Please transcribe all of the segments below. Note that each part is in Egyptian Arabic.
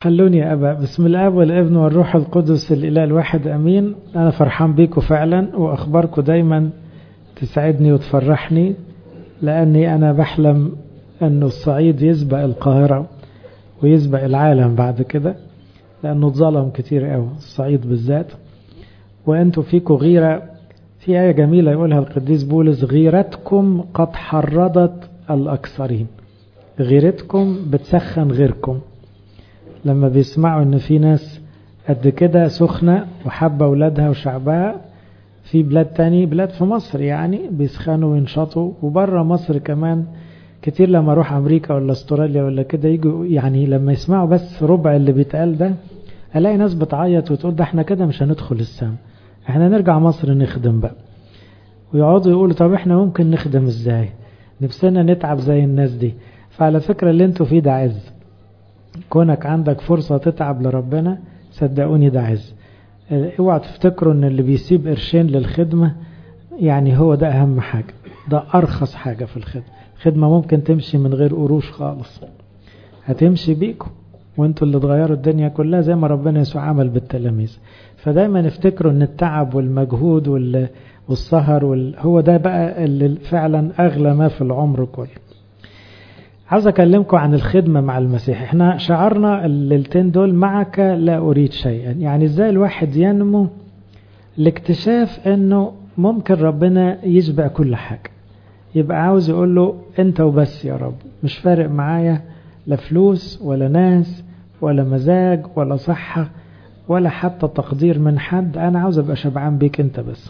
خلوني يا أبا بسم الآب والابن والروح القدس الإله الواحد أمين أنا فرحان بيكم فعلا وأخباركم دايما تسعدني وتفرحني لأني أنا بحلم أنه الصعيد يسبق القاهرة ويسبق العالم بعد كده لأنه اتظلم كتير قوي الصعيد بالذات وأنتوا فيكم غيرة في آية جميلة يقولها القديس بولس غيرتكم قد حرضت الأكثرين غيرتكم بتسخن غيركم لما بيسمعوا ان في ناس قد كده سخنة وحابة أولادها وشعبها في بلاد تاني بلاد في مصر يعني بيسخنوا وينشطوا وبره مصر كمان كتير لما اروح امريكا ولا استراليا ولا كده يجوا يعني لما يسمعوا بس ربع اللي بيتقال ده الاقي ناس بتعيط وتقول ده احنا كده مش هندخل السما احنا نرجع مصر نخدم بقى ويقعدوا يقولوا طب احنا ممكن نخدم ازاي نفسنا نتعب زي الناس دي فعلى فكرة اللي انتوا فيه ده عز كونك عندك فرصة تتعب لربنا صدقوني ده عز اوعى تفتكروا ان اللي بيسيب قرشين للخدمة يعني هو ده اهم حاجة ده ارخص حاجة في الخدمة الخدمة ممكن تمشي من غير قروش خالص هتمشي بيكم وانتوا اللي تغيروا الدنيا كلها زي ما ربنا يسوع عمل بالتلاميذ فدايما افتكروا ان التعب والمجهود والسهر وال... هو ده بقى اللي فعلا اغلى ما في العمر كله عاوز اكلمكم عن الخدمة مع المسيح احنا شعرنا الليلتين دول معك لا اريد شيئا يعني ازاي الواحد ينمو لاكتشاف انه ممكن ربنا يشبع كل حاجة يبقى عاوز يقول له انت وبس يا رب مش فارق معايا لا فلوس ولا ناس ولا مزاج ولا صحة ولا حتى تقدير من حد انا عاوز ابقى شبعان بيك انت بس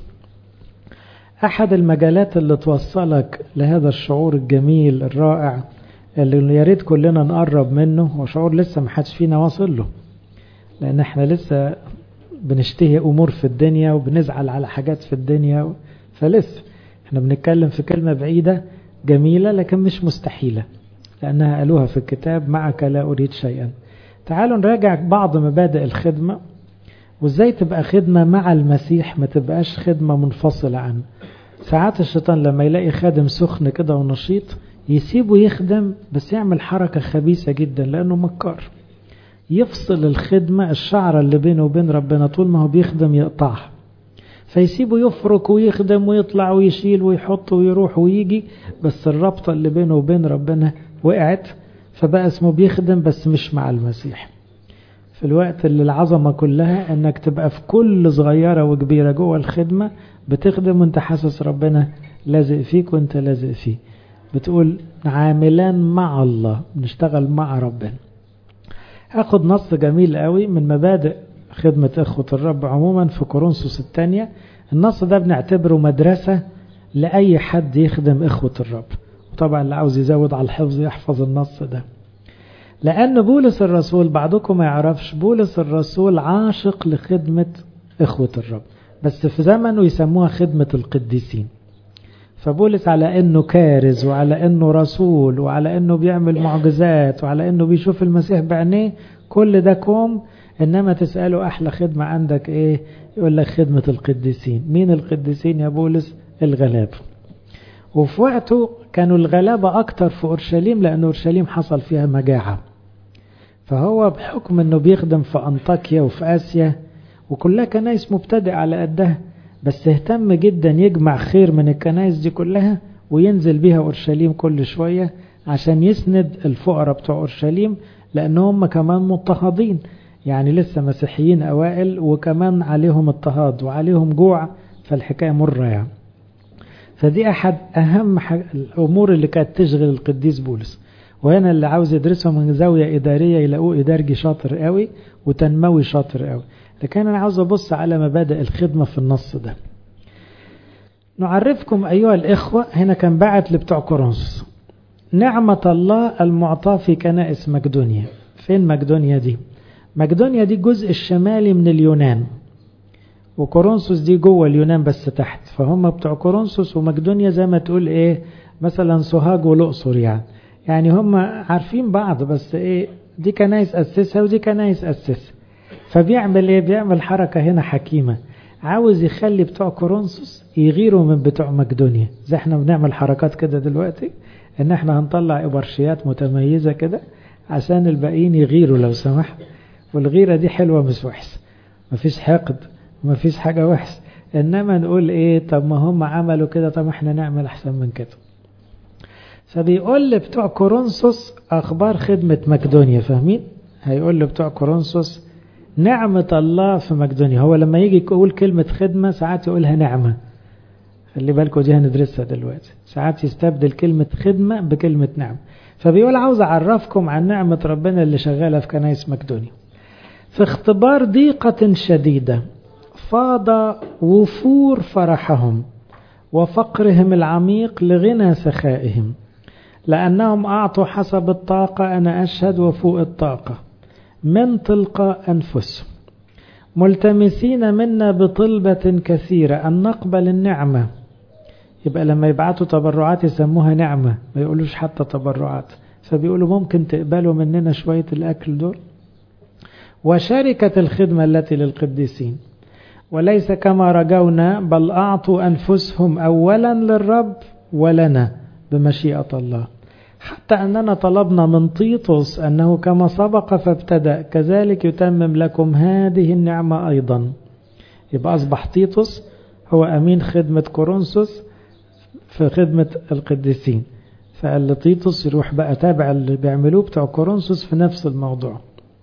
احد المجالات اللي توصلك لهذا الشعور الجميل الرائع اللي يا ريت كلنا نقرب منه هو شعور لسه ما حدش فينا واصل له لان احنا لسه بنشتهي امور في الدنيا وبنزعل على حاجات في الدنيا فلسه احنا بنتكلم في كلمة بعيدة جميلة لكن مش مستحيلة لانها قالوها في الكتاب معك لا اريد شيئا تعالوا نراجع بعض مبادئ الخدمة وازاي تبقى خدمة مع المسيح ما تبقاش خدمة منفصلة عنه ساعات الشيطان لما يلاقي خادم سخن كده ونشيط يسيبه يخدم بس يعمل حركة خبيثة جدا لأنه مكار يفصل الخدمة الشعرة اللي بينه وبين ربنا طول ما هو بيخدم يقطعها فيسيبه يفرك ويخدم ويطلع ويشيل ويحط ويروح ويجي بس الرابطة اللي بينه وبين ربنا وقعت فبقى اسمه بيخدم بس مش مع المسيح في الوقت اللي العظمة كلها انك تبقى في كل صغيرة وكبيرة جوه الخدمة بتخدم وانت حاسس ربنا لازق فيك وانت لازق فيه بتقول عاملان مع الله بنشتغل مع ربنا اخد نص جميل قوي من مبادئ خدمة اخوة الرب عموما في كورنثوس الثانية النص ده بنعتبره مدرسة لأي حد يخدم اخوة الرب وطبعا اللي عاوز يزود على الحفظ يحفظ النص ده لأن بولس الرسول بعضكم ما يعرفش بولس الرسول عاشق لخدمة اخوة الرب بس في زمنه يسموها خدمة القديسين فبولس على انه كارز وعلى انه رسول وعلى انه بيعمل معجزات وعلى انه بيشوف المسيح بعينيه كل ده كوم انما تسأله احلى خدمة عندك ايه يقول لك خدمة القديسين مين القديسين يا بولس الغلابة وفي وقته كانوا الغلابة اكتر في اورشليم لان اورشليم حصل فيها مجاعة فهو بحكم انه بيخدم في انطاكيا وفي اسيا وكلها كنايس مبتدئ على قدها بس اهتم جدا يجمع خير من الكنائس دي كلها وينزل بيها اورشليم كل شوية عشان يسند الفقراء بتوع اورشليم لان هم كمان مضطهدين يعني لسه مسيحيين اوائل وكمان عليهم اضطهاد وعليهم جوع فالحكاية مرة يعني فدي احد اهم الامور اللي كانت تشغل القديس بولس وهنا اللي عاوز يدرسه من زاوية ادارية يلاقوه ادارجي شاطر قوي وتنموي شاطر قوي لكن أنا عاوز أبص على مبادئ الخدمة في النص ده نعرفكم أيها الإخوة هنا كان بعت لبتوع كورنثوس نعمة الله المعطاة في كنائس مقدونيا فين مقدونيا دي مقدونيا دي الجزء الشمالي من اليونان وكورنثوس دي جوه اليونان بس تحت فهم بتوع كورنثوس ومقدونيا زي ما تقول ايه مثلا سوهاج والأقصر يعني يعني هم عارفين بعض بس ايه دي كنايس أسسها ودي كنايس أسسها فبيعمل ايه بيعمل حركة هنا حكيمة عاوز يخلي بتوع كورنثوس يغيروا من بتوع مقدونيا زي احنا بنعمل حركات كده دلوقتي ان احنا هنطلع ابرشيات متميزة كده عشان الباقيين يغيروا لو سمحت والغيرة دي حلوة مش وحشة مفيش حقد مفيش حاجة وحشة إنما نقول إيه طب ما هم عملوا كده طب احنا نعمل أحسن من كده فبيقول لبتوع كورنثوس أخبار خدمة مقدونيا فاهمين هيقول لبتوع كورنثوس نعمة الله في مقدونيا هو لما يجي يقول كلمة خدمة ساعات يقولها نعمة خلي بالكم دي هندرسها دلوقتي ساعات يستبدل كلمة خدمة بكلمة نعمة فبيقول عاوز أعرفكم عن نعمة ربنا اللي شغالة في كنايس مقدونيا في اختبار ضيقة شديدة فاض وفور فرحهم وفقرهم العميق لغنى سخائهم لأنهم أعطوا حسب الطاقة أنا أشهد وفوق الطاقة من تلقاء أنفسهم ملتمسين منا بطلبة كثيرة أن نقبل النعمة يبقى لما يبعتوا تبرعات يسموها نعمة ما يقولوش حتى تبرعات فبيقولوا ممكن تقبلوا مننا شوية الأكل دول وشركة الخدمة التي للقديسين وليس كما رجونا بل أعطوا أنفسهم أولا للرب ولنا بمشيئة الله حتى أننا طلبنا من طيطس أنه كما سبق فابتدأ كذلك يتمم لكم هذه النعمة أيضا يبقى أصبح طيطس هو أمين خدمة كورنثوس في خدمة القديسين فقال لطيطس يروح بقى تابع اللي بيعملوه بتوع كورنثوس في نفس الموضوع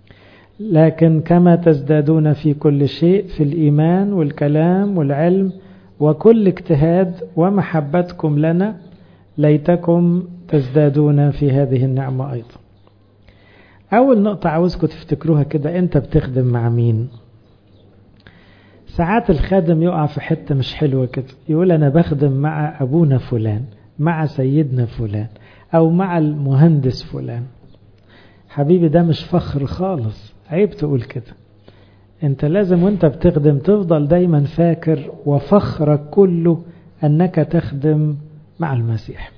لكن كما تزدادون في كل شيء في الإيمان والكلام والعلم وكل اجتهاد ومحبتكم لنا ليتكم تزدادون في هذه النعمة أيضا أول نقطة عاوزكم تفتكروها كده أنت بتخدم مع مين ساعات الخادم يقع في حتة مش حلوة كده يقول أنا بخدم مع أبونا فلان مع سيدنا فلان أو مع المهندس فلان حبيبي ده مش فخر خالص عيب تقول كده انت لازم وانت بتخدم تفضل دايما فاكر وفخرك كله انك تخدم مع المسيح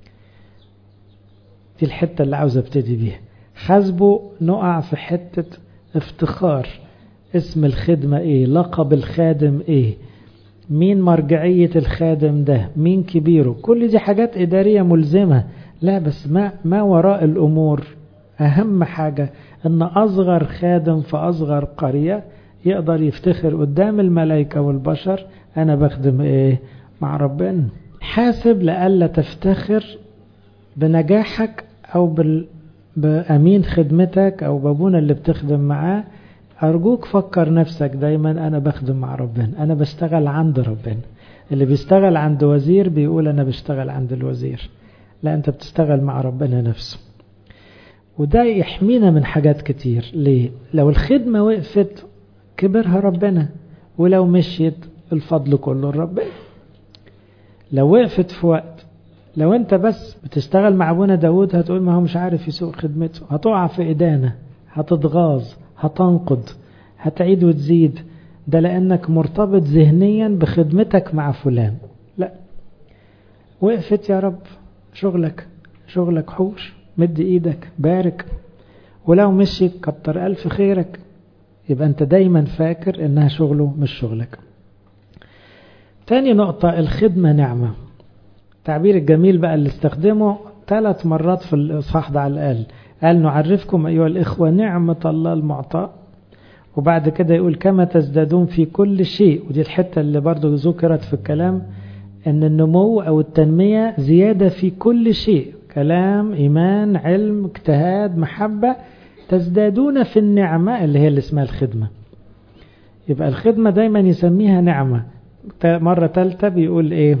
دي الحتة اللي عاوز ابتدي بيها حاسبه نقع في حتة افتخار اسم الخدمة ايه لقب الخادم ايه مين مرجعية الخادم ده مين كبيره كل دي حاجات إدارية ملزمة لا بس ما, ما وراء الأمور أهم حاجة أن أصغر خادم في أصغر قرية يقدر يفتخر قدام الملائكة والبشر أنا بخدم إيه مع ربنا حاسب لألا تفتخر بنجاحك أو بال... بأمين خدمتك أو بابونا اللي بتخدم معاه أرجوك فكر نفسك دايما أنا بخدم مع ربنا أنا بشتغل عند ربنا اللي بيشتغل عند وزير بيقول أنا بشتغل عند الوزير لا أنت بتشتغل مع ربنا نفسه وده يحمينا من حاجات كتير ليه لو الخدمة وقفت كبرها ربنا ولو مشيت الفضل كله لربنا لو وقفت في وقت لو انت بس بتشتغل مع ابونا داود هتقول ما هو مش عارف يسوق خدمته هتقع في إدانة هتتغاظ هتنقد هتعيد وتزيد ده لأنك مرتبط ذهنيا بخدمتك مع فلان لا وقفت يا رب شغلك شغلك حوش مد ايدك بارك ولو مشيت كتر ألف خيرك يبقى انت دايما فاكر انها شغله مش شغلك تاني نقطة الخدمة نعمة التعبير الجميل بقى اللي استخدمه ثلاث مرات في الإصحاح ده على الأقل قال نعرفكم أيها الإخوة نعمة الله المعطاء وبعد كده يقول كما تزدادون في كل شيء ودي الحتة اللي برضو ذكرت في الكلام أن النمو أو التنمية زيادة في كل شيء كلام إيمان علم اجتهاد محبة تزدادون في النعمة اللي هي اللي اسمها الخدمة يبقى الخدمة دايما يسميها نعمة مرة ثالثة بيقول ايه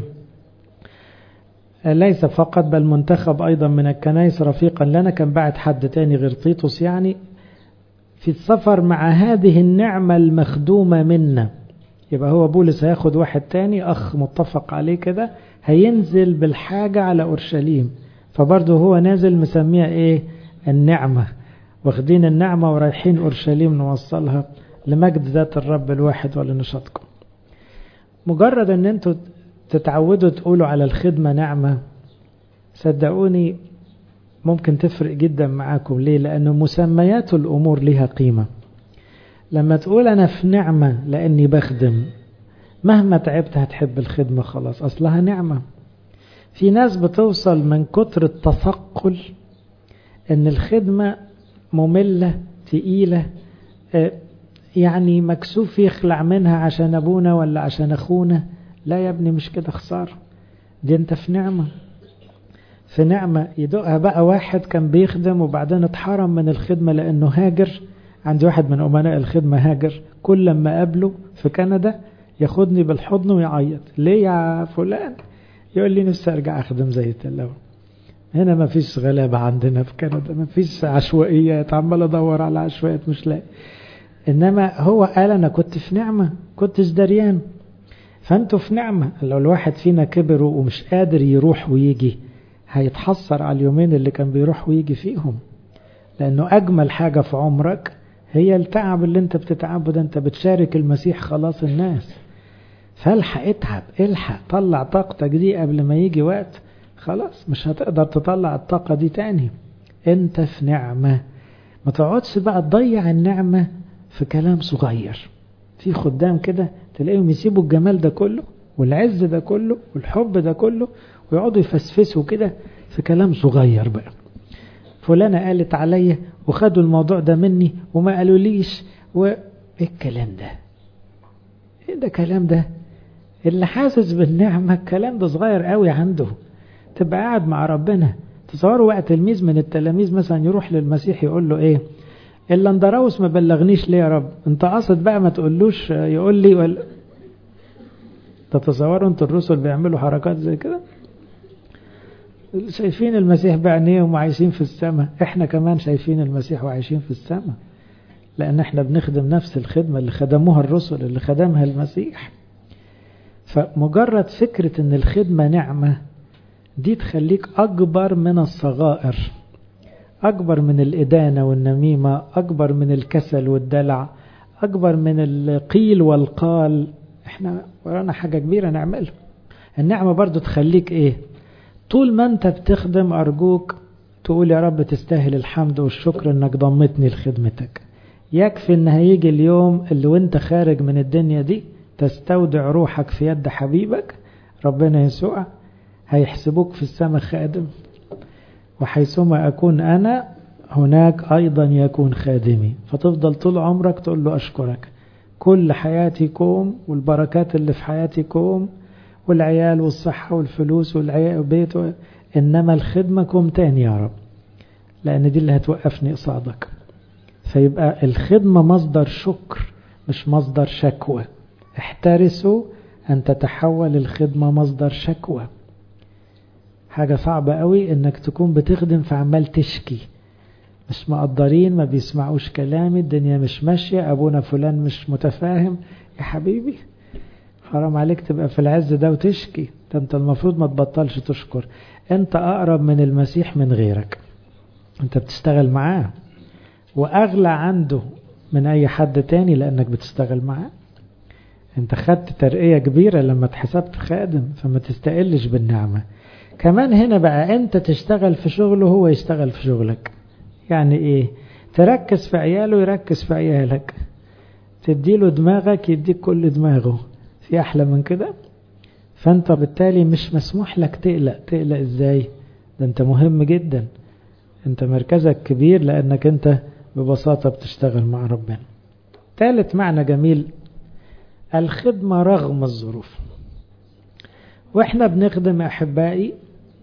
ليس فقط بل منتخب أيضا من الكنائس رفيقا لنا كان بعد حد تاني غير طيطس يعني في السفر مع هذه النعمة المخدومة منا يبقى هو بولس هياخد واحد تاني أخ متفق عليه كده هينزل بالحاجة على أورشليم فبرضه هو نازل مسميها إيه النعمة واخدين النعمة ورايحين أورشليم نوصلها لمجد ذات الرب الواحد ولنشاطكم مجرد ان انتوا تتعودوا تقولوا على الخدمة نعمة صدقوني ممكن تفرق جدا معاكم ليه لأن مسميات الأمور لها قيمة لما تقول أنا في نعمة لأني بخدم مهما تعبت هتحب الخدمة خلاص أصلها نعمة في ناس بتوصل من كتر التثقل ان الخدمة مملة تقيلة يعني مكسوف يخلع منها عشان أبونا ولا عشان أخونا لا يا ابني مش كده خسارة دي انت في نعمة في نعمة يدقها بقى واحد كان بيخدم وبعدين اتحرم من الخدمة لأنه هاجر عندي واحد من أمناء الخدمة هاجر كل لما قابله في كندا ياخدني بالحضن ويعيط ليه يا فلان يقول لي نفسي ارجع اخدم زي التلاوة هنا ما فيش غلابة عندنا في كندا ما فيش عشوائيات عمال ادور على عشوائيات مش لاقي انما هو قال انا كنت في نعمة كنتش دريان فانتوا في نعمة لو الواحد فينا كبر ومش قادر يروح ويجي هيتحسر على اليومين اللي كان بيروح ويجي فيهم لانه اجمل حاجة في عمرك هي التعب اللي انت بتتعبه ده انت بتشارك المسيح خلاص الناس فالحق اتعب الحق طلع طاقتك دي قبل ما يجي وقت خلاص مش هتقدر تطلع الطاقة دي تاني انت في نعمة ما تقعدش بقى تضيع النعمة في كلام صغير في خدام كده تلاقيهم يسيبوا الجمال ده كله والعز ده كله والحب ده كله ويقعدوا يفسفسوا كده في كلام صغير بقى فلانة قالت عليا وخدوا الموضوع ده مني وما قالوا ليش وايه الكلام ده ايه ده كلام ده اللي حاسس بالنعمة الكلام ده صغير قوي عنده تبقى قاعد مع ربنا تصوروا وقت تلميذ من التلاميذ مثلا يروح للمسيح يقول له ايه الا اندراوس ما بلغنيش ليه يا رب انت قصد بقى ما تقولوش يقول لي ولا تتصوروا انتوا الرسل بيعملوا حركات زي كده شايفين المسيح بعينيهم وعايشين في السماء احنا كمان شايفين المسيح وعايشين في السماء لان احنا بنخدم نفس الخدمة اللي خدموها الرسل اللي خدمها المسيح فمجرد فكرة ان الخدمة نعمة دي تخليك اكبر من الصغائر اكبر من الادانة والنميمة اكبر من الكسل والدلع اكبر من القيل والقال احنا ورانا حاجة كبيرة نعملها النعمة برضو تخليك ايه طول ما انت بتخدم ارجوك تقول يا رب تستاهل الحمد والشكر انك ضمتني لخدمتك يكفي ان هيجي اليوم اللي وانت خارج من الدنيا دي تستودع روحك في يد حبيبك ربنا يسوع هيحسبوك في السماء خادم وحيثما أكون أنا هناك أيضا يكون خادمي فتفضل طول عمرك تقول له أشكرك كل حياتي كوم والبركات اللي في حياتي كوم والعيال والصحة والفلوس والبيت إنما الخدمة كوم تاني يا رب لأن دي اللي هتوقفني قصادك فيبقى الخدمة مصدر شكر مش مصدر شكوى احترسوا أن تتحول الخدمة مصدر شكوى حاجة صعبة قوي انك تكون بتخدم فعمال تشكي مش مقدرين ما بيسمعوش كلامي الدنيا مش ماشية ابونا فلان مش متفاهم يا حبيبي حرام عليك تبقى في العز ده وتشكي ده انت المفروض ما تبطلش تشكر انت اقرب من المسيح من غيرك انت بتشتغل معاه واغلى عنده من اي حد تاني لانك بتشتغل معاه انت خدت ترقية كبيرة لما اتحسبت خادم فما تستقلش بالنعمة كمان هنا بقى انت تشتغل في شغله هو يشتغل في شغلك يعني ايه تركز في عياله يركز في عيالك تديله دماغك يديك كل دماغه في احلى من كده فانت بالتالي مش مسموح لك تقلق تقلق ازاي ده انت مهم جدا انت مركزك كبير لانك انت ببساطة بتشتغل مع ربنا ثالث معنى جميل الخدمة رغم الظروف واحنا بنخدم احبائي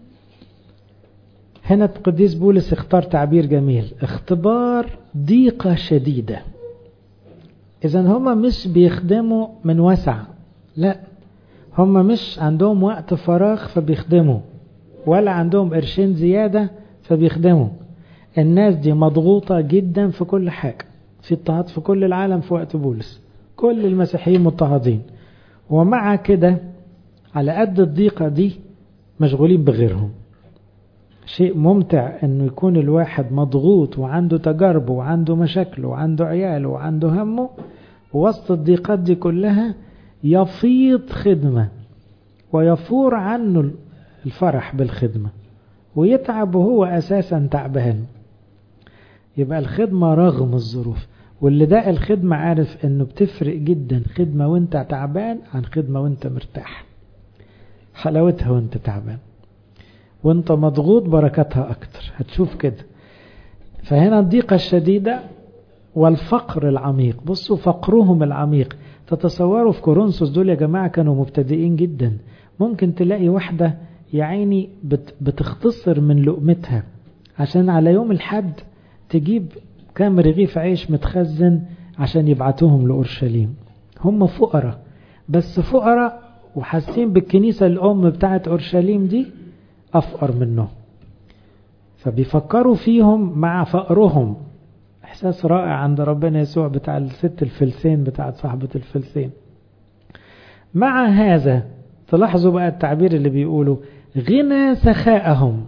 هنا القديس بولس اختار تعبير جميل اختبار ضيقة شديدة اذا هما مش بيخدموا من وسع لا هما مش عندهم وقت فراغ فبيخدموا ولا عندهم قرشين زيادة فبيخدموا الناس دي مضغوطة جدا في كل حاجة في اضطهاد في كل العالم في وقت بولس كل المسيحيين مضطهدين ومع كده على قد الضيقة دي مشغولين بغيرهم شيء ممتع انه يكون الواحد مضغوط وعنده تجاربه وعنده مشاكله وعنده عياله وعنده همه وسط الضيقات دي كلها يفيض خدمة ويفور عنه الفرح بالخدمة ويتعب وهو أساسا تعبان يبقى الخدمة رغم الظروف واللي ده الخدمة عارف انه بتفرق جدا خدمة وانت تعبان عن خدمة وانت مرتاح حلاوتها وانت تعبان وانت مضغوط بركتها اكتر هتشوف كده فهنا الضيقة الشديدة والفقر العميق بصوا فقرهم العميق تتصوروا في كورنثوس دول يا جماعة كانوا مبتدئين جدا ممكن تلاقي واحدة يا عيني بتختصر من لقمتها عشان على يوم الحد تجيب كام رغيف عيش متخزن عشان يبعتوهم لأورشليم هم فقراء بس فقراء وحاسين بالكنيسة الأم بتاعت أورشليم دي أفقر منهم فبيفكروا فيهم مع فقرهم إحساس رائع عند ربنا يسوع بتاع الست الفلسين بتاعت صاحبة الفلسين مع هذا تلاحظوا بقى التعبير اللي بيقولوا غنى سخاءهم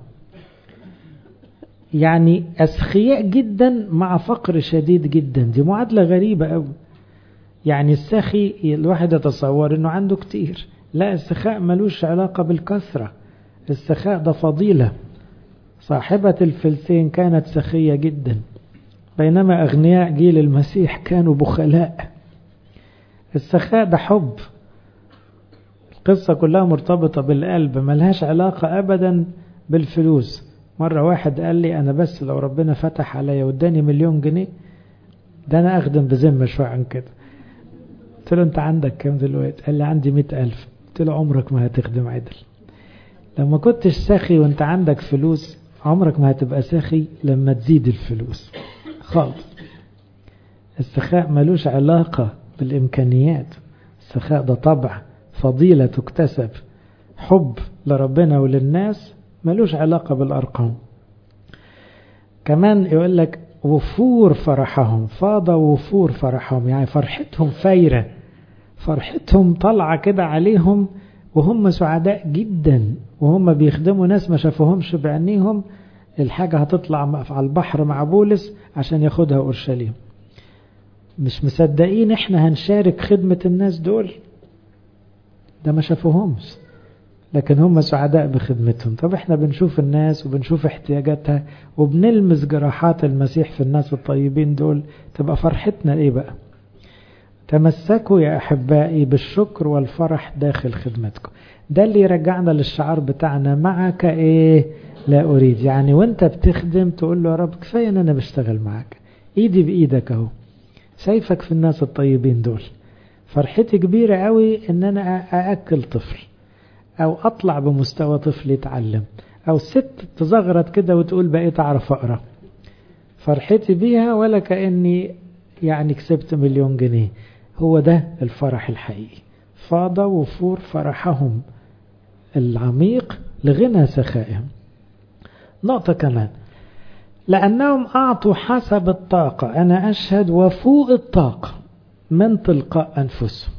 يعني أسخياء جدا مع فقر شديد جدا دي معادلة غريبة أوي يعني السخي الواحد يتصور انه عنده كتير لا السخاء ملوش علاقة بالكثرة السخاء ده فضيلة صاحبة الفلسين كانت سخية جدا بينما أغنياء جيل المسيح كانوا بخلاء السخاء ده حب القصة كلها مرتبطة بالقلب ملهاش علاقة أبدا بالفلوس مرة واحد قال لي أنا بس لو ربنا فتح عليا واداني مليون جنيه ده أنا أخدم بذمة شوية عن كده قلت له أنت عندك كام دلوقتي قال لي عندي مئة ألف قلت له عمرك ما هتخدم عدل لما كنتش ساخي وانت عندك فلوس عمرك ما هتبقى ساخي لما تزيد الفلوس خالص السخاء ملوش علاقة بالإمكانيات السخاء ده طبع فضيلة تكتسب حب لربنا وللناس ملوش علاقة بالأرقام كمان يقول لك وفور فرحهم فاض وفور فرحهم يعني فرحتهم فايرة فرحتهم طالعة كده عليهم وهم سعداء جدا وهم بيخدموا ناس ما شافوهمش بعينيهم الحاجة هتطلع على البحر مع بولس عشان ياخدها أورشليم مش مصدقين احنا هنشارك خدمة الناس دول ده ما شافوهمش لكن هم سعداء بخدمتهم طب احنا بنشوف الناس وبنشوف احتياجاتها وبنلمس جراحات المسيح في الناس الطيبين دول تبقى فرحتنا ايه بقى تمسكوا يا احبائي بالشكر والفرح داخل خدمتكم ده اللي يرجعنا للشعار بتاعنا معك ايه لا اريد يعني وانت بتخدم تقول له يا رب كفايه ان انا بشتغل معاك ايدي بايدك اهو شايفك في الناس الطيبين دول فرحتي كبيره قوي ان انا ااكل طفل او اطلع بمستوى طفل يتعلم او ست تزغرط كده وتقول بقيت اعرف اقرا فرحتي بيها ولا كاني يعني كسبت مليون جنيه هو ده الفرح الحقيقي فاض وفور فرحهم العميق لغنى سخائهم نقطة كمان لأنهم أعطوا حسب الطاقة أنا أشهد وفوق الطاقة من تلقاء أنفسهم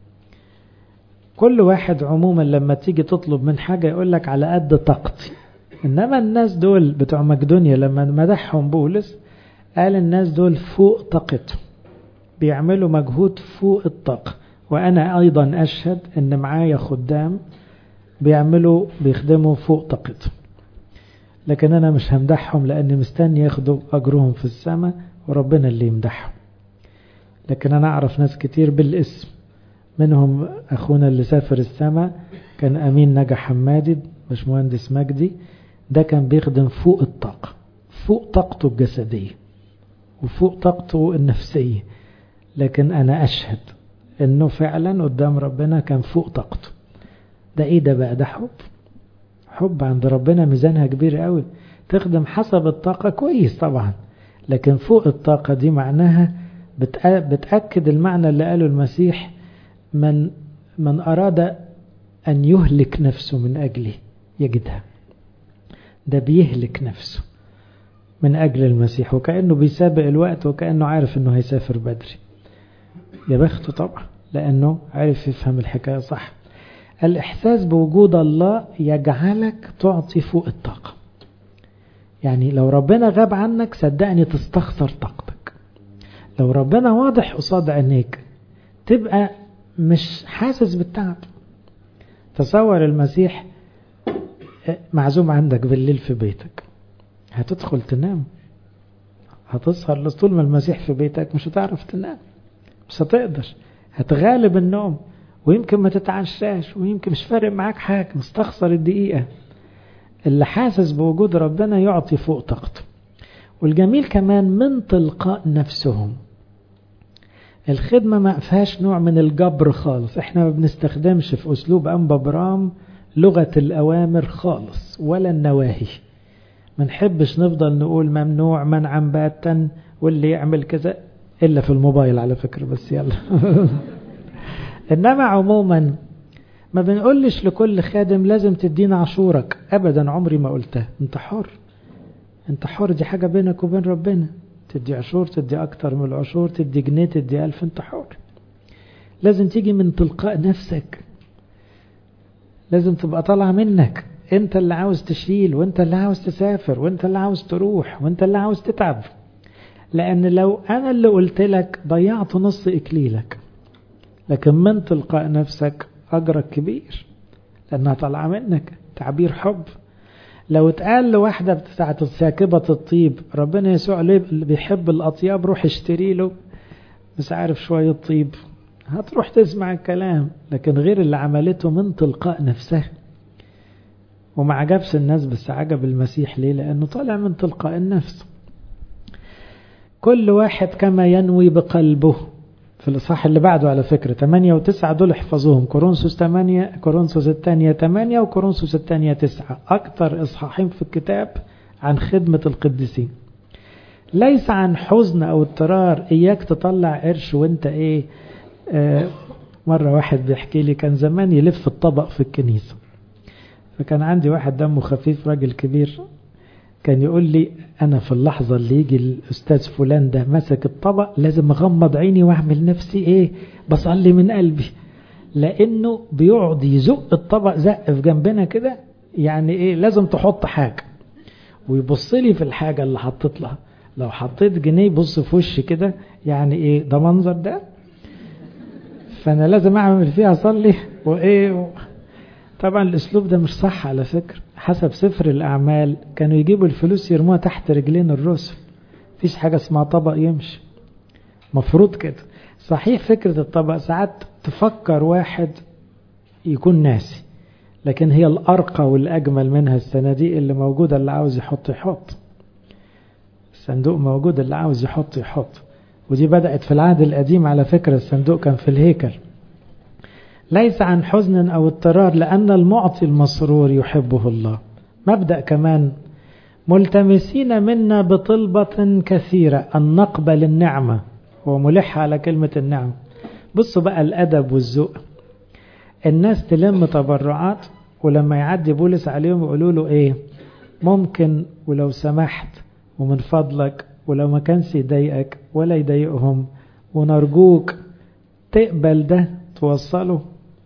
كل واحد عموما لما تيجي تطلب من حاجة يقول لك على قد طاقتي إنما الناس دول بتوع مقدونيا لما مدحهم بولس قال الناس دول فوق طاقتهم بيعملوا مجهود فوق الطاقة وأنا أيضا أشهد إن معايا خدام بيعملوا بيخدموا فوق طاقتهم لكن أنا مش همدحهم لأني مستني ياخدوا أجرهم في السماء وربنا اللي يمدحهم لكن أنا أعرف ناس كتير بالاسم منهم أخونا اللي سافر السماء كان أمين نجا حمادي مش مهندس مجدي ده كان بيخدم فوق الطاقة فوق طاقته الجسدية وفوق طاقته النفسية لكن أنا أشهد إنه فعلا قدام ربنا كان فوق طاقته ده إيه ده بقى ده حب حب عند ربنا ميزانها كبير قوي تخدم حسب الطاقة كويس طبعا لكن فوق الطاقة دي معناها بتأكد المعنى اللي قاله المسيح من من أراد أن يهلك نفسه من أجلي يجدها ده بيهلك نفسه من أجل المسيح وكأنه بيسابق الوقت وكأنه عارف أنه هيسافر بدري يا بخته طبعا لأنه عارف يفهم الحكاية صح الإحساس بوجود الله يجعلك تعطي فوق الطاقة يعني لو ربنا غاب عنك صدقني تستخسر طاقتك لو ربنا واضح قصاد عينيك تبقى مش حاسس بالتعب تصور المسيح معزوم عندك بالليل في بيتك هتدخل تنام هتسهر طول ما المسيح في بيتك مش هتعرف تنام مش هتقدر هتغالب النوم ويمكن ما تتعشاش ويمكن مش فارق معاك حاجة مستخسر الدقيقة اللي حاسس بوجود ربنا يعطي فوق طاقته والجميل كمان من تلقاء نفسهم الخدمة ما فيهاش نوع من الجبر خالص احنا ما بنستخدمش في اسلوب انبا برام لغة الاوامر خالص ولا النواهي ما نحبش نفضل نقول ممنوع منعا باتا واللي يعمل كذا الا في الموبايل على فكرة بس يلا انما عموما ما بنقولش لكل خادم لازم تدينا عشورك ابدا عمري ما قلتها انت حر انت حر دي حاجة بينك وبين ربنا تدي عشور تدي اكتر من العشور تدي جنيه تدي الف انت حر لازم تيجي من تلقاء نفسك لازم تبقى طالعة منك انت اللي عاوز تشيل وانت اللي عاوز تسافر وانت اللي عاوز تروح وانت اللي عاوز تتعب لان لو انا اللي قلت لك ضيعت نص اكليلك لكن من تلقاء نفسك اجرك كبير لانها طالعة منك تعبير حب لو اتقال لواحدة بتاعت ساكبة الطيب ربنا يسوع ليه اللي بيحب الأطياب روح اشتري له مش عارف شوية طيب هتروح تسمع الكلام لكن غير اللي عملته من تلقاء نفسها وما عجبش الناس بس عجب المسيح ليه لأنه طالع من تلقاء النفس كل واحد كما ينوي بقلبه في الإصحاح اللي بعده على فكرة 8 و9 دول احفظوهم كورنثوس 8 كورنثوس الثانية 8 وكورنثوس الثانية 9 أكثر إصحاحين في الكتاب عن خدمة القديسين ليس عن حزن أو اضطرار إياك تطلع قرش وانت إيه آه مرة واحد بيحكي لي كان زمان يلف الطبق في الكنيسة فكان عندي واحد دمه خفيف راجل كبير كان يقول لي أنا في اللحظة اللي يجي الأستاذ فلان ده مسك الطبق لازم أغمض عيني وأعمل نفسي إيه بصلي من قلبي لأنه بيقعد يزق الطبق زق في جنبنا كده يعني إيه لازم تحط حاجة ويبص لي في الحاجة اللي حطيت لها لو حطيت جنيه يبص في وشي كده يعني إيه ده منظر ده فأنا لازم أعمل فيها أصلي وإيه و... طبعا الأسلوب ده مش صح على فكرة حسب سفر الأعمال كانوا يجيبوا الفلوس يرموها تحت رجلين الرسل مفيش حاجة اسمها طبق يمشي مفروض كده صحيح فكرة الطبق ساعات تفكر واحد يكون ناسي لكن هي الأرقى والأجمل منها الصناديق اللي موجودة اللي عاوز يحط يحط الصندوق موجود اللي عاوز يحط يحط ودي بدأت في العهد القديم على فكرة الصندوق كان في الهيكل ليس عن حزن أو اضطرار لأن المعطي المسرور يحبه الله مبدأ كمان ملتمسين منا بطلبة كثيرة أن نقبل النعمة هو ملح على كلمة النعمة بصوا بقى الأدب والذوق الناس تلم تبرعات ولما يعدي بولس عليهم يقولوا له ايه ممكن ولو سمحت ومن فضلك ولو ما كانش يضايقك ولا يضايقهم ونرجوك تقبل ده توصله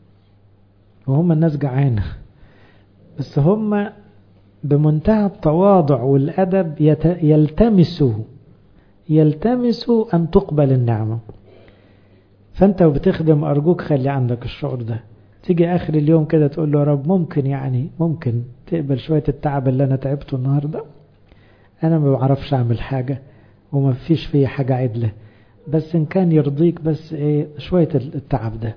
وهم الناس جعانة بس هم بمنتهى التواضع والأدب يلتمسوا يلتمسوا أن تقبل النعمة فأنت وبتخدم أرجوك خلي عندك الشعور ده تيجي آخر اليوم كده تقول له يا رب ممكن يعني ممكن تقبل شوية التعب اللي أنا تعبته النهاردة أنا ما بعرفش أعمل حاجة وما فيش فيه حاجة عدلة بس إن كان يرضيك بس إيه شوية التعب ده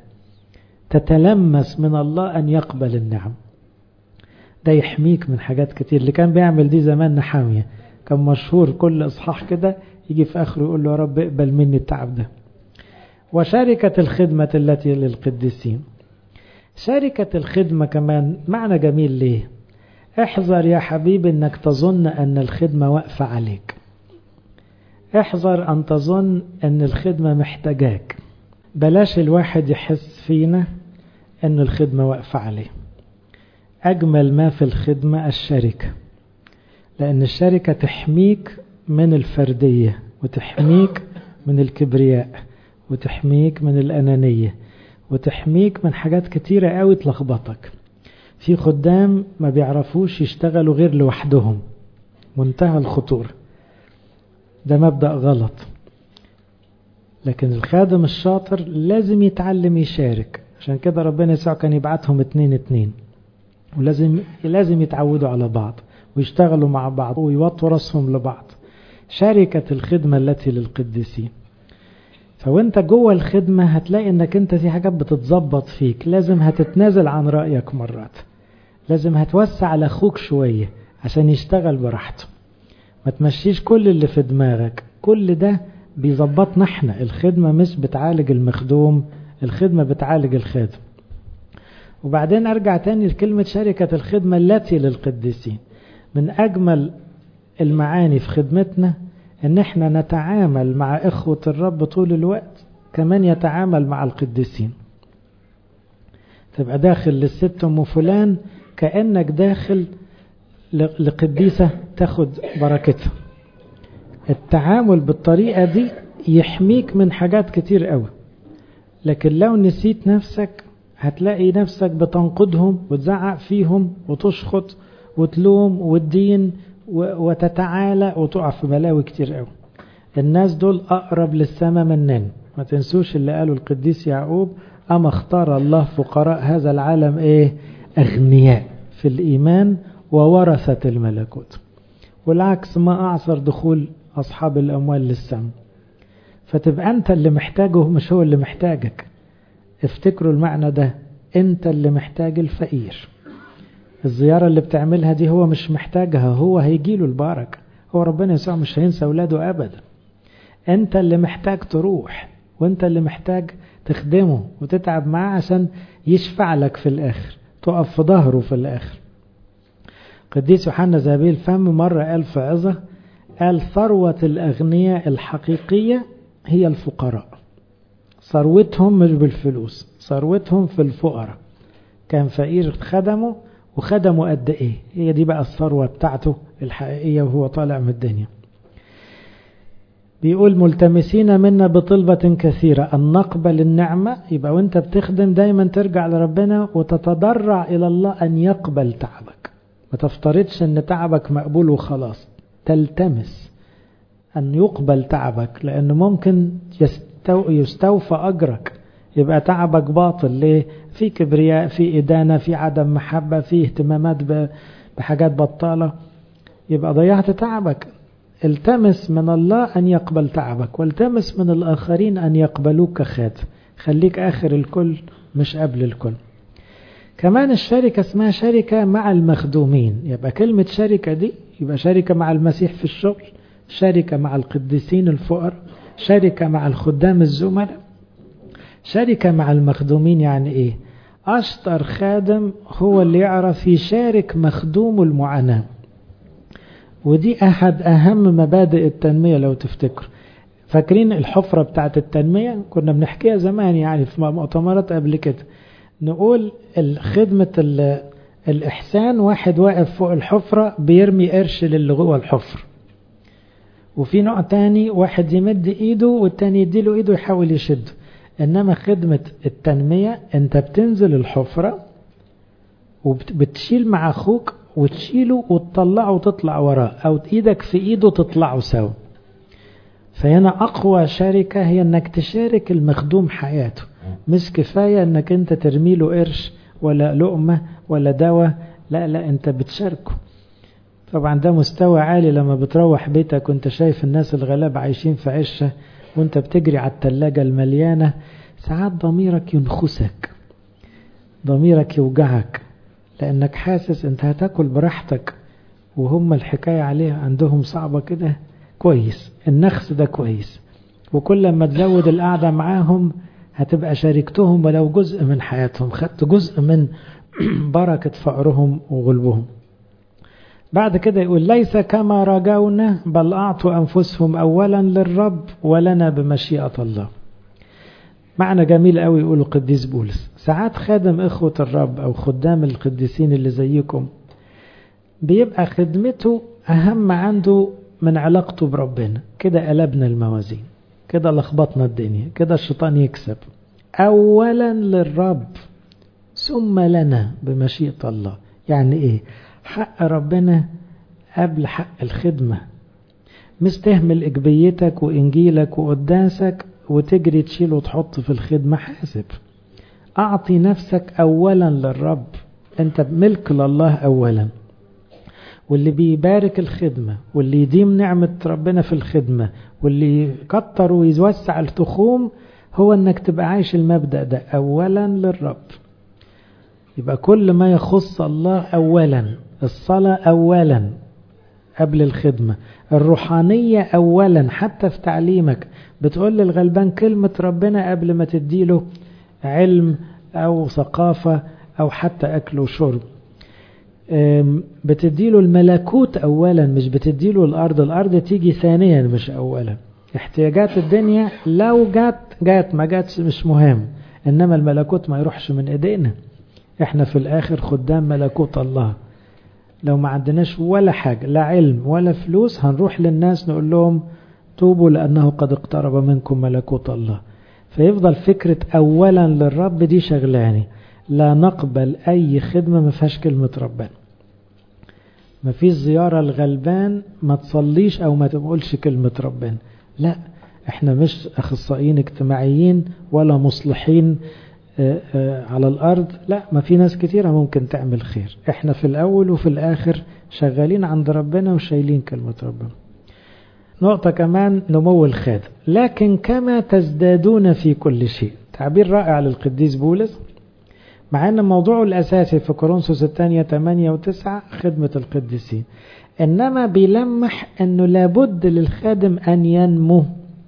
تتلمس من الله أن يقبل النعم ده يحميك من حاجات كتير اللي كان بيعمل دي زمان نحامية كان مشهور كل إصحاح كده يجي في آخره يقول له يا رب اقبل مني التعب ده وشركة الخدمة التي للقديسين شركة الخدمة كمان معنى جميل ليه احذر يا حبيبي انك تظن ان الخدمة واقفة عليك احذر ان تظن ان الخدمة محتاجاك بلاش الواحد يحس فينا ان الخدمة واقفة عليه اجمل ما في الخدمة الشركة لان الشركة تحميك من الفردية وتحميك من الكبرياء وتحميك من الأنانية وتحميك من حاجات كتيرة قوي تلخبطك في خدام ما بيعرفوش يشتغلوا غير لوحدهم منتهى الخطورة ده مبدأ غلط لكن الخادم الشاطر لازم يتعلم يشارك عشان كده ربنا يسوع كان يبعتهم اتنين اتنين ولازم لازم يتعودوا على بعض ويشتغلوا مع بعض ويوطوا راسهم لبعض شركة الخدمة التي للقديسين فوانت جوه الخدمة هتلاقي انك انت في حاجات بتتظبط فيك لازم هتتنازل عن رأيك مرات لازم هتوسع على اخوك شوية عشان يشتغل براحته ما تمشيش كل اللي في دماغك كل ده بيظبطنا احنا الخدمة مش بتعالج المخدوم الخدمة بتعالج الخادم وبعدين ارجع تاني لكلمة شركة الخدمة التي للقديسين من اجمل المعاني في خدمتنا ان احنا نتعامل مع اخوة الرب طول الوقت كمان يتعامل مع القديسين تبقى داخل للست ام فلان كأنك داخل لقديسة تاخد بركتها التعامل بالطريقة دي يحميك من حاجات كتير قوي لكن لو نسيت نفسك هتلاقي نفسك بتنقدهم وتزعق فيهم وتشخط وتلوم وتدين وتتعالى وتقع في بلاوي كتير قوي الناس دول أقرب للسماء مننا ما تنسوش اللي قاله القديس يعقوب أما اختار الله فقراء هذا العالم إيه أغنياء في الإيمان وورثة الملكوت والعكس ما أعصر دخول أصحاب الأموال للسماء فتبقى أنت اللي محتاجه مش هو اللي محتاجك افتكروا المعنى ده أنت اللي محتاج الفقير الزيارة اللي بتعملها دي هو مش محتاجها هو هيجيله البركة هو ربنا يسوع مش هينسى أولاده أبدا أنت اللي محتاج تروح وأنت اللي محتاج تخدمه وتتعب معاه عشان يشفع لك في الآخر تقف في ظهره في الآخر قديس يوحنا زابيل الفم مرة قال في عظة قال ثروة الأغنياء الحقيقية هي الفقراء ثروتهم مش بالفلوس ثروتهم في الفقراء كان فقير خدمه وخدمه قد ايه هي دي بقى الثروة بتاعته الحقيقية وهو طالع من الدنيا بيقول ملتمسين منا بطلبة كثيرة أن نقبل النعمة يبقى وانت بتخدم دايما ترجع لربنا وتتضرع إلى الله أن يقبل تعبك ما تفترضش أن تعبك مقبول وخلاص تلتمس أن يقبل تعبك لأن ممكن يستو يستوفى أجرك يبقى تعبك باطل ليه في كبرياء في إدانة في عدم محبة في اهتمامات بحاجات بطالة يبقى ضيعت تعبك التمس من الله أن يقبل تعبك والتمس من الآخرين أن يقبلوك كخادم خليك آخر الكل مش قبل الكل كمان الشركة اسمها شركة مع المخدومين يبقى كلمة شركة دي يبقى شركة مع المسيح في الشغل شركة مع القديسين الفقر شركة مع الخدام الزملاء شركة مع المخدومين يعني ايه اشطر خادم هو اللي يعرف يشارك مخدومه المعاناة ودي احد اهم مبادئ التنمية لو تفتكر فاكرين الحفرة بتاعت التنمية كنا بنحكيها زمان يعني في مؤتمرات قبل كده نقول خدمة الإحسان واحد واقف فوق الحفرة بيرمي قرش للي جوه الحفر وفي نوع تاني واحد يمد ايده والتاني يديله ايده يحاول يشده انما خدمة التنمية انت بتنزل الحفرة وبتشيل مع اخوك وتشيله وتطلعه وتطلع وراه او ايدك في ايده تطلعوا سوا فهنا اقوى شركة هي انك تشارك المخدوم حياته مش كفاية انك انت ترمي له قرش ولا لقمة ولا دواء لا لا انت بتشاركه طبعا ده مستوى عالي لما بتروح بيتك وانت شايف الناس الغلاب عايشين في عشة وانت بتجري على التلاجة المليانة ساعات ضميرك ينخسك ضميرك يوجعك لانك حاسس انت هتاكل براحتك وهم الحكاية عليه عندهم صعبة كده كويس النخس ده كويس وكل ما تزود القعدة معاهم هتبقى شاركتهم ولو جزء من حياتهم خدت جزء من بركة فقرهم وغلبهم بعد كده يقول ليس كما رجونا بل أعطوا أنفسهم أولا للرب ولنا بمشيئة الله معنى جميل قوي يقولوا قديس بولس ساعات خادم إخوة الرب أو خدام القديسين اللي زيكم بيبقى خدمته أهم عنده من علاقته بربنا كده قلبنا الموازين كده لخبطنا الدنيا كده الشيطان يكسب أولا للرب ثم لنا بمشيئة الله يعني إيه حق ربنا قبل حق الخدمة مش تهمل إجبيتك وإنجيلك وقداسك وتجري تشيل وتحط في الخدمة حاسب أعطي نفسك أولا للرب أنت ملك لله أولا واللي بيبارك الخدمة واللي يديم نعمة ربنا في الخدمة واللي يكتر ويوسع التخوم هو انك تبقى عايش المبدأ ده اولا للرب يبقى كل ما يخص الله اولا الصلاة اولا قبل الخدمة الروحانية أولا حتى في تعليمك بتقول للغلبان كلمة ربنا قبل ما تديله علم أو ثقافة أو حتى أكل وشرب بتديله الملكوت أولا مش بتديله الأرض الأرض تيجي ثانيا مش أولا احتياجات الدنيا لو جات جات ما جاتش مش مهم إنما الملكوت ما يروحش من إيدينا احنا في الآخر خدام ملكوت الله لو ما عندناش ولا حاجة لا علم ولا فلوس هنروح للناس نقول لهم توبوا لأنه قد اقترب منكم ملكوت الله فيفضل فكرة أولا للرب دي شغلاني لا نقبل أي خدمة ما فيهاش كلمة ربنا ما فيش زيارة الغلبان ما تصليش أو ما تقولش كلمة ربنا لا احنا مش أخصائيين اجتماعيين ولا مصلحين على الأرض لا ما في ناس كتيرة ممكن تعمل خير احنا في الأول وفي الآخر شغالين عند ربنا وشايلين كلمة ربنا نقطة كمان نمو الخادم لكن كما تزدادون في كل شيء تعبير رائع للقديس بولس مع أن موضوعه الأساسي في كورنثوس الثانية 8 و9 خدمة القديسين إنما بيلمح أنه لابد للخادم أن ينمو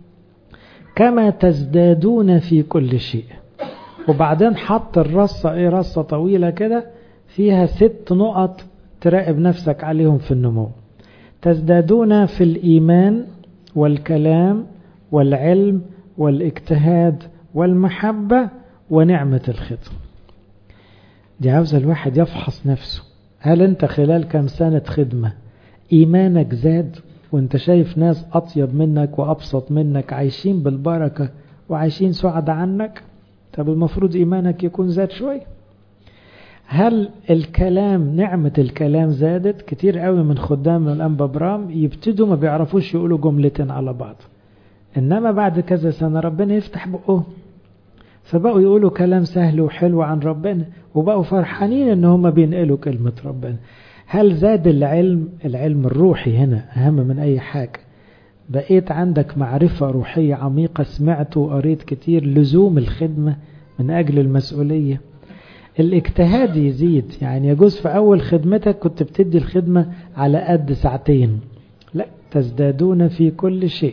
كما تزدادون في كل شيء وبعدين حط الرصة ايه رصة طويلة كده فيها ست نقط تراقب نفسك عليهم في النمو تزدادون في الإيمان والكلام والعلم والاجتهاد والمحبة ونعمة الخدمة دي عاوزة الواحد يفحص نفسه هل انت خلال كم سنة خدمة ايمانك زاد وانت شايف ناس اطيب منك وابسط منك عايشين بالبركة وعايشين سعد عنك طب المفروض إيمانك يكون زاد شوي هل الكلام نعمة الكلام زادت كتير قوي من خدام الأنبا برام يبتدوا ما بيعرفوش يقولوا جملتين على بعض إنما بعد كذا سنة ربنا يفتح بقه فبقوا يقولوا كلام سهل وحلو عن ربنا وبقوا فرحانين ان هم بينقلوا كلمة ربنا هل زاد العلم العلم الروحي هنا أهم من أي حاجة بقيت عندك معرفة روحية عميقة سمعت وقريت كتير لزوم الخدمة من أجل المسؤولية الاجتهاد يزيد يعني يجوز في أول خدمتك كنت بتدي الخدمة على قد ساعتين لا تزدادون في كل شيء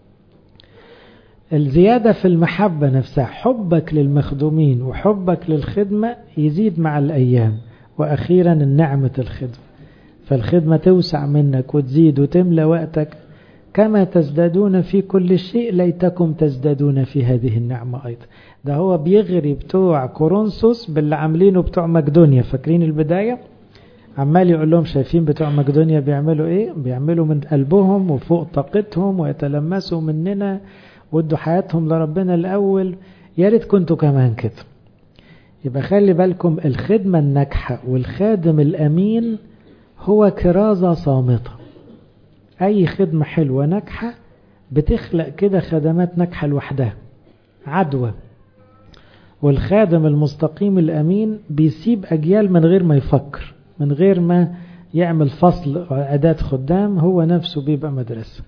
الزيادة في المحبة نفسها حبك للمخدومين وحبك للخدمة يزيد مع الأيام وأخيرا النعمة الخدمة فالخدمة توسع منك وتزيد وتملى وقتك كما تزدادون في كل شيء ليتكم تزدادون في هذه النعمة أيضا ده هو بيغري بتوع كورنثوس باللي عاملينه بتوع مقدونيا فاكرين البداية عمال يقول لهم شايفين بتوع مقدونيا بيعملوا ايه بيعملوا من قلبهم وفوق طاقتهم ويتلمسوا مننا وادوا حياتهم لربنا الأول يا ريت كنتوا كمان كده يبقى خلي بالكم الخدمة الناجحة والخادم الأمين هو كرازة صامتة أي خدمة حلوة ناجحة بتخلق كده خدمات ناجحة لوحدها عدوى والخادم المستقيم الأمين بيسيب أجيال من غير ما يفكر من غير ما يعمل فصل أداة خدام هو نفسه بيبقى مدرسة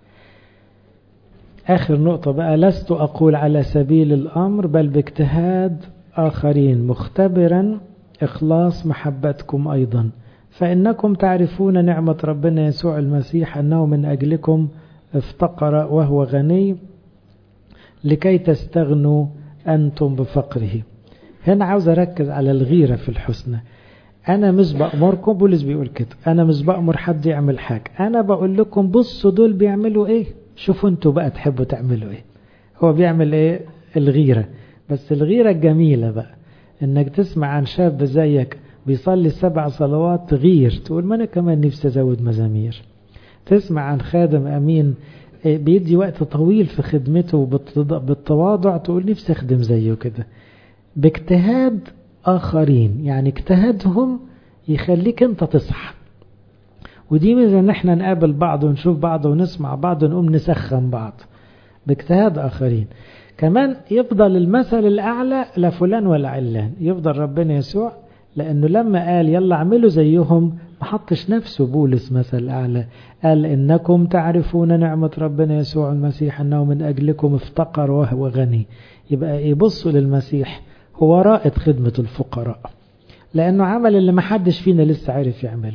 آخر نقطة بقى لست أقول على سبيل الأمر بل باجتهاد آخرين مختبرا إخلاص محبتكم أيضا فإنكم تعرفون نعمة ربنا يسوع المسيح أنه من أجلكم افتقر وهو غني لكي تستغنوا أنتم بفقره هنا عاوز أركز على الغيرة في الحسنى أنا مش بأمركم بولس بيقول كده أنا مش بأمر حد يعمل حاجة أنا بقول لكم بصوا دول بيعملوا إيه شوفوا أنتوا بقى تحبوا تعملوا إيه هو بيعمل إيه الغيرة بس الغيرة الجميلة بقى إنك تسمع عن شاب زيك بيصلي سبع صلوات تغير تقول ما أنا كمان نفسي أزود مزامير تسمع عن خادم أمين بيدي وقت طويل في خدمته بالتواضع تقول نفسي أخدم زيه كده باجتهاد آخرين يعني اجتهادهم يخليك أنت تصحى ودي ميزة ان احنا نقابل بعض ونشوف بعض ونسمع بعض ونقوم نسخن بعض باجتهاد آخرين كمان يفضل المثل الأعلى لا فلان ولا علان يفضل ربنا يسوع لأنه لما قال يلا اعملوا زيهم ما حطش نفسه بولس مثل أعلى قال إنكم تعرفون نعمة ربنا يسوع المسيح أنه من أجلكم افتقر وهو غني يبقى يبصوا للمسيح هو رائد خدمة الفقراء لأنه عمل اللي ما حدش فينا لسه عارف يعمله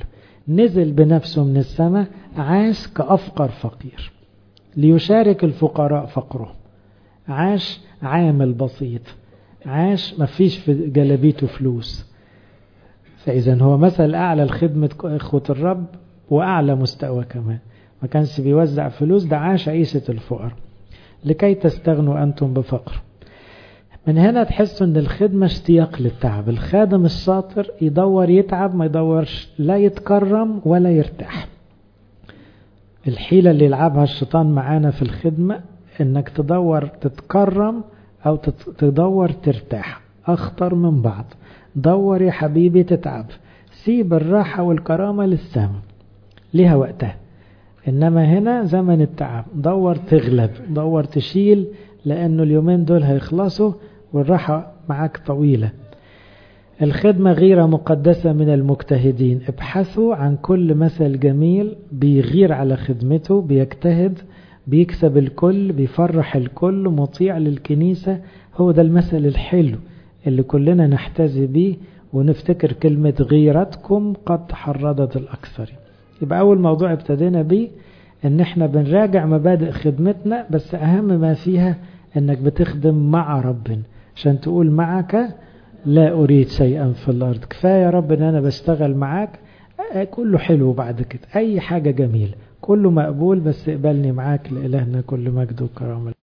نزل بنفسه من السماء عاش كأفقر فقير ليشارك الفقراء فقره عاش عامل بسيط عاش ما فيش في جلبيته فلوس فإذا هو مثل أعلى لخدمة إخوة الرب وأعلى مستوى كمان ما كانش بيوزع فلوس ده عاش عيشة الفقر لكي تستغنوا أنتم بفقر من هنا تحسوا ان الخدمة اشتياق للتعب الخادم الشاطر يدور يتعب ما يدورش لا يتكرم ولا يرتاح الحيلة اللي يلعبها الشيطان معانا في الخدمة انك تدور تتكرم او تدور ترتاح اخطر من بعض دور يا حبيبي تتعب سيب الراحة والكرامة للسما ليها وقتها انما هنا زمن التعب دور تغلب دور تشيل لانه اليومين دول هيخلصوا والراحة معاك طويلة الخدمة غيرة مقدسة من المجتهدين ابحثوا عن كل مثل جميل بيغير على خدمته بيجتهد بيكسب الكل بيفرح الكل مطيع للكنيسة هو ده المثل الحلو اللي كلنا نحتذي بيه ونفتكر كلمة غيرتكم قد حرضت الأكثر يبقى أول موضوع ابتدينا بيه ان احنا بنراجع مبادئ خدمتنا بس اهم ما فيها انك بتخدم مع ربنا عشان تقول معك لا اريد شيئا في الارض كفايه يا رب ان انا بشتغل معاك كله حلو بعد كده اي حاجه جميله كله مقبول بس اقبلني معاك لالهنا كل مجد وكرامه